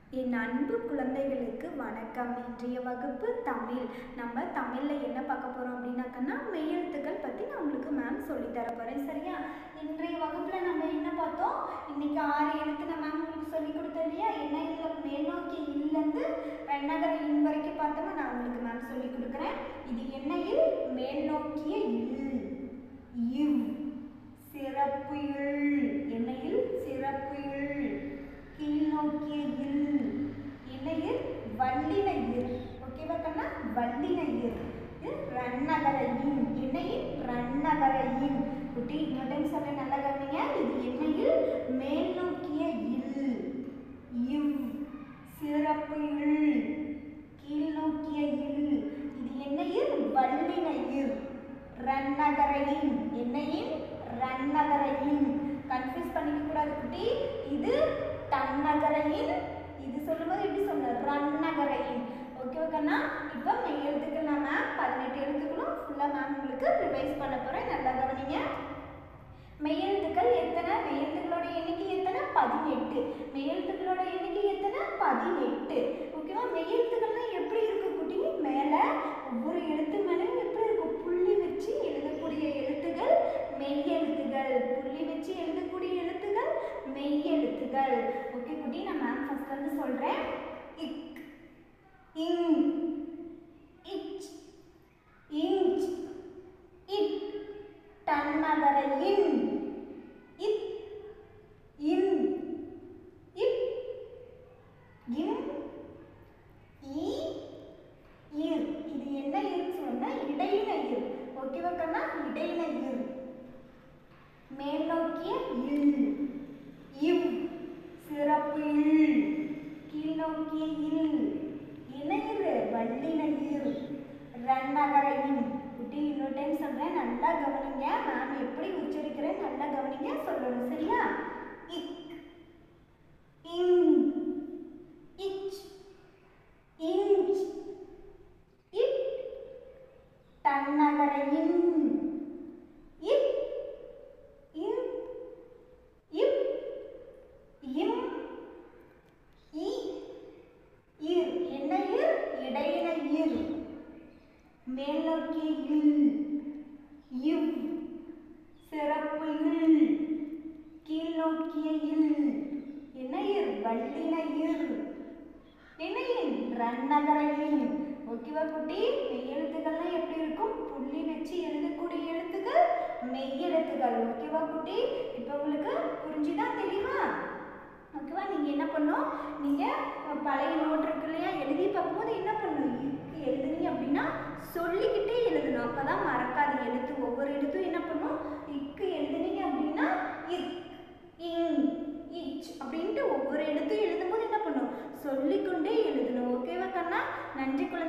என் அன்பு குழந்தைகளுக்கு வணக்கம் இன்றைய வகுப்பு தமிழ் நம்ம தமிழில் என்ன பார்க்க போகிறோம் அப்படின்னாக்கன்னா மெய்யெழுத்துக்கள் பற்றி நான் உங்களுக்கு மேம் சொல்லித் தர போகிறேன் சரியா இன்றைய வகுப்பில் நம்ம என்ன பார்த்தோம் இன்னைக்கு ஆறு எழுத்து நான் மேம் உங்களுக்கு சொல்லி கொடுத்தேன் இல்லையா என்ன இல்லை மேல் நோக்கி இல்லைருந்து ரெண்டகர இன் வரைக்கும் பார்த்தோமா நான் உங்களுக்கு மேம் சொல்லி கொடுக்குறேன் இது என்ன இல் மேல் நோக்கிய இல் இவ் சிறப்பு இல் என்ன இல் சிறப்பு இல் கீழ்நோக்கிய இல் இணையில் வல்லின இர் ஓகேவா கண்ணா வல்லின இர் இது ரன்னகர இன் இணையில் ரன்னகர இன் குட்டி இன்னொரு டைம் சொல்ல நல்லா கவனிங்க இது இணையில் மேல் நோக்கிய இல் இவ் சிறப்பு இல் கீழ்நோக்கிய இல் இது எண்ணையில் வல்லின இர் ரன்னகரையின் எண்ணையின் ரன்னகரையின் கன்ஃபியூஸ் பண்ணிக்க கூடாது குட்டி இது தன்னகரையின் இது சொல்லும்போது எப்படி சொல்ல ரன்னகரையின் ஓகேவா கண்ணா இப்போ மெய் எழுத்துக்கள் நான் மேம் பதினெட்டு எழுத்துக்களும் ஃபுல்லாக மேம் உங்களுக்கு ரிவைஸ் பண்ண போகிறேன் நல்லா கவனிங்க மெய்யெழுத்துக்கள் எத்தனை மெய்யெழுத்துக்களோட எண்ணிக்கை எத்தனை பதினெட்டு மெய்யெழுத்துக்களோட எண்ணிக்கை எத்தனை பதினெட்டு ஓகேவா மெய்யெழுத்துக்கள்னா எப்படி இருக்கு குட்டி மேலே ஒவ்வொரு எழுத்து மேலேயும் எப்படி இருக்கும் புள்ளி வச்சு எழுதக்கூடிய எழுத்துகள் மெய்யெழுத்துகள் புள்ளி வச்சு எழுதக்கூடிய எழுத்துகள் மெய்யெழுத்துகள் ஓகே குட்டி நான் மேம் ஃபர்ஸ்ட் வந்து சொல்கிறேன் இக் இங் இச் இஞ்ச் இட் தன்னகர இன் இத் இன் இப் இம் இ இர் இது என்ன இர்னு சொன்னா இடையின இர் ஓகேவா கண்ணா இடையின இர் மேல் நோக்கிய இல் இவ் சிறப்பு இல் கீழ் நோக்கிய இல் இணையிரு வல்லின இர் ரன்னகர இன் குட்டி இன்னொரு டைம் சொல்றேன் நல்லா கவனிங்க மேம் எப்படி உச்சரிக்கிறேன் நல்லா கவனிங்க சொல்லணும் சரியா இக் இங் இச் இஞ்ச் இட் தன்னகர இன் இப் இன் இப் இம் இ இர் என்ன இர் இடையின இர் மேல் நோக்கிய இல் இவ் சிறப்பு இல் கீழ் நோக்கிய இல் என்ன இர் வல்லின இர் என்ன இன் ரன்னகர இன் ஓகேவா குட்டி மெய் எழுத்துக்கள்லாம் எப்படி இருக்கும் புள்ளி வச்சு எழுதக்கூடிய எழுத்துக்கள் மெய் எழுத்துக்கள் ஓகேவா குட்டி இப்போ உங்களுக்கு புரிஞ்சுதான் தெரியுமா ஓகேவா நீங்கள் என்ன பண்ணணும் நீங்கள் பழைய நோட் இருக்கு இல்லையா எழுதி பார்க்கும்போது என்ன பண்ணணும் இக்கு எழுதுனீங்க அப்படின்னா சொல்லிக்கிட்டே எழுதணும் அப்போ தான் மறக்காது எழுத்து ஒவ்வொரு எழுத்தும் என்ன பண்ணும் இக்கு எழுதுனீங்க அப்படின்னா இக் இங் இச் அப்படின்ட்டு ஒவ்வொரு எழுத்தும் எழுதும்போது என்ன பண்ணும் சொல்லிக்கொண்டே எழுதணும் ஓகேவா கண்ணா நன்றி குழந்தை